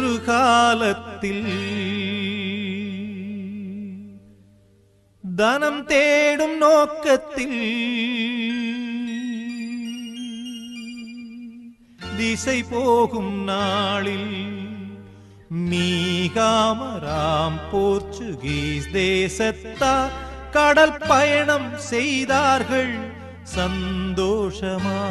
ஒரு காலத்தில் தனம் தேடும் நோக்கத்தில் திசை போகும் நாளில் மீகாமராம் போர்ச்சுகீஸ் தேசத்தார் கடல் பயணம் செய்தார்கள் சந்தோஷமா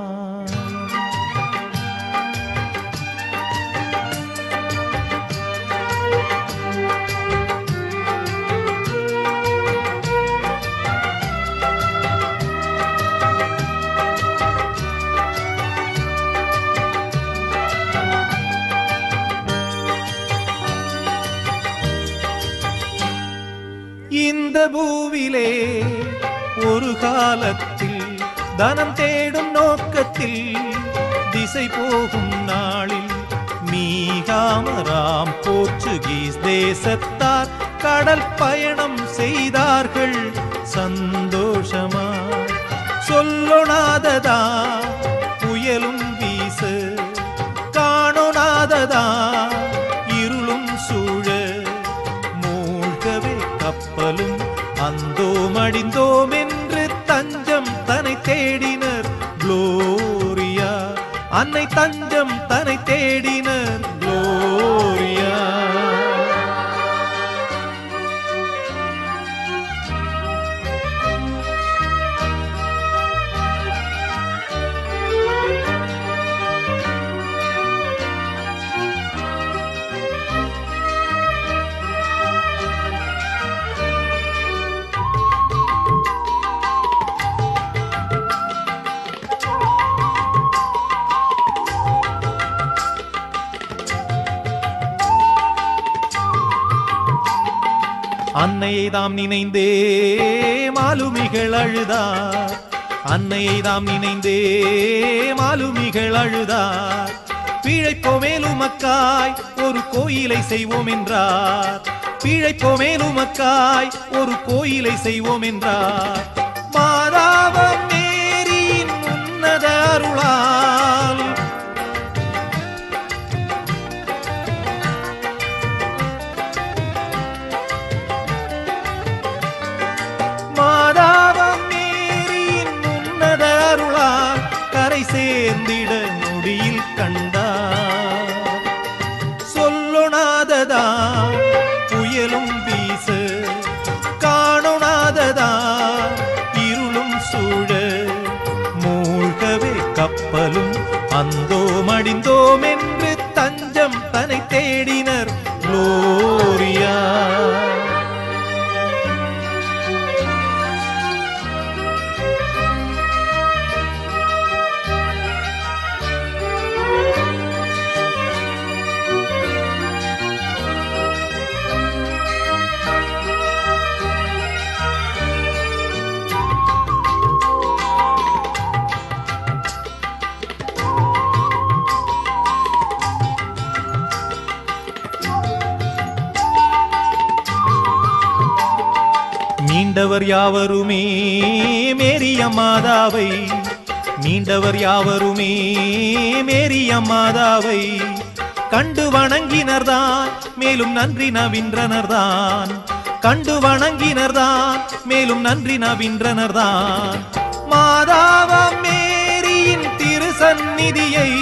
இந்த பூவிலே ஒரு காலத்தில் தனம் தேடும் நோக்கத்தில் திசை போகும் நாளில் மீகாமராம் போர்ச்சுகீஸ் தேசத்தார் கடல் பயணம் செய்தார்கள் சந்தோஷமா சொல்லொணாததா புயலும் வீச காணொணாததா இருளும் சூழ மூழ்கவே கப்பலும் அந்தோம் அடிந்தோம் என்று தஞ்சம் தன்னை தேடினர் குளோரியா அன்னை தஞ்சம் தன்னை தேடினர் குளோரியா அன்னையை தாம் நினைந்தே மாலுமிகள் அழுதார் அன்னையை தாம் நினைந்தே மாலுமிகள் அழுதார் பிழைப்போமேலுமக்காய் ஒரு கோயிலை செய்வோம் என்றார் பிழைப்போமேலுமக்காய் ஒரு கோயிலை செய்வோம் என்றார் மாதாவம் மேரியின் உன்னத அருளால் மாதாவம் மேரியின் உன்னத அருளால் கரை சேர்ந்திட நொடியில் கண்டார் சொல்லொணாததா புயலும் வீச காணொணாததா இருளும் சூழ மூழ்கவே கப்பலும் அந்தோம் அடிந்தோம் என்று தஞ்சம் தன்னை தேடினர் குளோரியா மீண்டவர் யாவருமே மேரிய மாதாவை மீண்டவர் யாவருமே மேரிய மாதாவை கண்டு வணங்கினர்தான் மேலும் நன்றி நவின்றனர்தான் கண்டு வணங்கினர்தான் மேலும் நன்றி நவின்றனர்தான் மாதாவா மேரியின் திருசந்நிதியை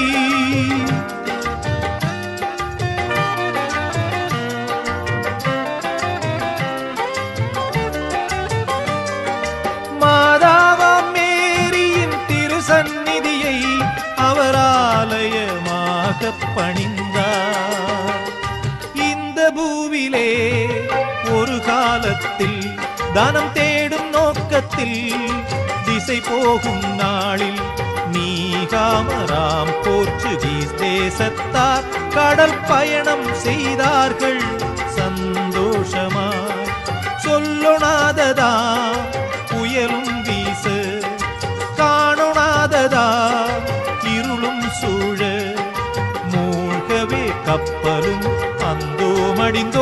மாதாவாம் மேரியின் திருசந்நிதியை அவர் ஆலயமாக பணிந்தார் இந்த பூவிலே ஒரு காலத்தில் தனம் தேடும் நோக்கத்தில் திசை போகும் நாளில் நீகாமராம் போர்ச்சுகீஸ் தேசத்தார் கடல் பயணம் செய்தார்கள் சந்தோஷமாய் சொல்லொணாததா புயலும் வீச காணொணாததா இருளும் சூழ மூழ்கவே கப்பலும் அந்தோ மடிந்தோ